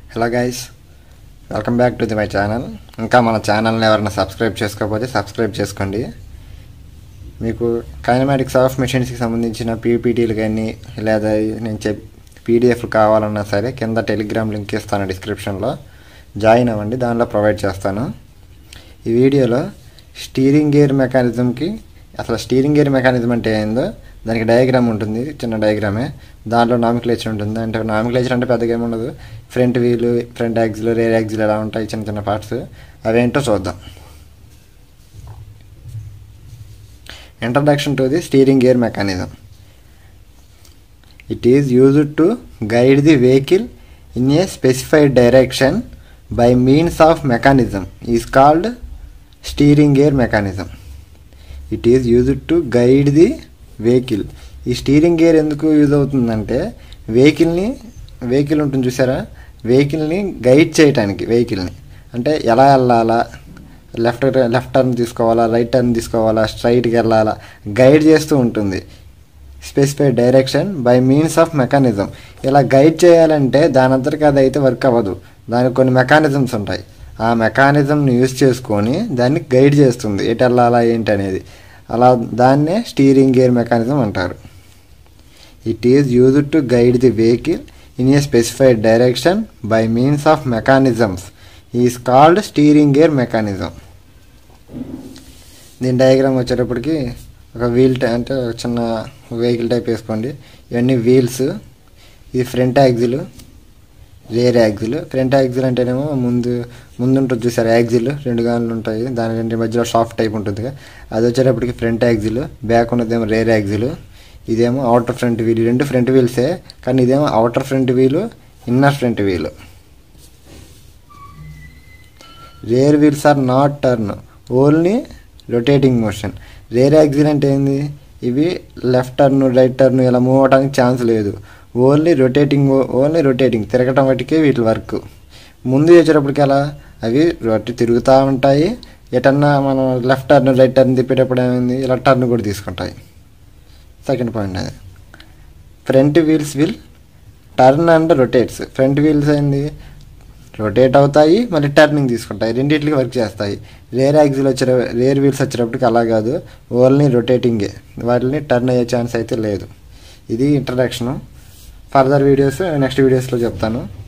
hello guys welcome back to the my channel ఇంకా మన ఛానల్ని ఎవరైనా సబ్స్క్రైబ్ చేసుకోకపోతే సబ్స్క్రైబ్ చేసుకోండి మీకు కైనమాటిక్స్ ఆఫ్ మెషిన్స్కి సంబంధించిన పీపీటీలు కానీ లేదా నేను చెప్ పీడిఎఫ్ కావాలన్నా సరే కింద టెలిగ్రామ్ లింక్ ఇస్తాను డిస్క్రిప్షన్లో జాయిన్ అవ్వండి దానిలో ప్రొవైడ్ చేస్తాను ఈ వీడియోలో స్టీరింగ్ గేర్ మెకానిజంకి అసలు స్టీరింగ్ గేర్ మెకానిజం అంటే ఏందో దానికి డయాగ్రామ్ ఉంటుంది చిన్న డయాగ్రామే దాంట్లో నామిక్లేచర్ ఉంటుంది అంటే నామిక్లేచర్ అంటే పెద్దగా ఏమి ఉండదు ఫ్రంట్ వీలు ఫ్రంట్ యాక్సిల్ రేర్ యాక్సిల్ ఎలా ఉంటాయి చిన్న చిన్న పార్ట్స్ అవేంటో చూద్దాం introduction to the steering gear mechanism it is used to guide the vehicle in a specified direction by means of mechanism is called steering gear mechanism it is used to guide the vehicle ఈ steering gear ఎందుకు use అవుతుందంటే వెహికల్ని vehicle ఉంటుంది చూసారా వెహికల్ని guide చేయడానికి వెహికల్ని అంటే ఎలా వెళ్ళాలా లెఫ్ట్ లెఫ్ట్ టర్న్ తీసుకోవాలా రైట్ టర్న్ తీసుకోవాలా స్ట్రైట్కి వెళ్ళాలా గైడ్ చేస్తూ ఉంటుంది specified direction by means of mechanism ఇలా గైడ్ చేయాలంటే దాని అంతటికి అది అయితే వర్క్ అవ్వదు దానికి కొన్ని మెకానిజమ్స్ ఉంటాయి ఆ మెకానిజంని యూజ్ చేసుకొని దాన్ని గైడ్ చేస్తుంది ఎటు వెళ్ళాలా ఏంటి అనేది అలా దాన్నే స్టీరింగ్ గేర్ మెకానిజం అంటారు it is used to guide the vehicle in a specified direction by means of mechanisms is called steering gear mechanism దీని డయాగ్రామ్ వచ్చేటప్పటికి ఒక వీల్ టై అంటే ఒక చిన్న వెహికల్ టైప్ వేసుకోండి ఇవన్నీ వీల్స్ ఇది front axle rear axle front axle అంటేనేమో ముందు ముందు ఉంటుంది చూసారు యాక్సిల్ రెండు గానులు ఉంటాయి దాని రెండు మధ్యలో షాఫ్ట్ టైప్ ఉంటుంది అది వచ్చేటప్పటికి ఫ్రంట్ యాక్సిల్ బ్యాక్ ఉన్నదేమో రేర్ యాక్సిల్ ఇదేమో అవుటర్ ఫ్రంట్ వీల్ రెండు ఫ్రంట్ వీల్సే కానీ ఇదేమో outer front wheel inner front wheel rear wheels are not turn only rotating motion rear axle అంటే ఏంది ఇవి లెఫ్ట్ టర్న్ రైట్ టర్న్ ఇలా మూవ్ అవడానికి ఛాన్స్ లేదు ఓన్లీ రొటేటింగ్ ఓన్లీ రొటేటింగ్ తిరగటం వాటికే వీటి వర్క్ ముందు వచ్చేటప్పటికి ఎలా అవి రొట్టి తిరుగుతూ ఉంటాయి ఎటన్నా మనం లెఫ్ట్ టర్న్ రైట్ టర్న్ తిప్పేటప్పుడు ఏమైంది ఇలా టర్న్ కూడా తీసుకుంటాయి సెకండ్ పాయింట్ అది front wheels will turn and rotates front wheels ఏంది రొటేట్ అవుతాయి మళ్ళీ టర్నింగ్ తీసుకుంటాయి రెండింటికి వర్క్ చేస్తాయి రేర్ యాక్సిల్ వచ్చే రేర్ వీల్స్ వచ్చేటప్పటికి అలా కాదు ఓన్లీ రొటేటింగే వాటిని టర్న్ అయ్యే ఛాన్స్ అయితే లేదు ఇది ఇంట్రడక్షను ఫర్దర్ వీడియోస్ నెక్స్ట్ వీడియోస్లో చెప్తాను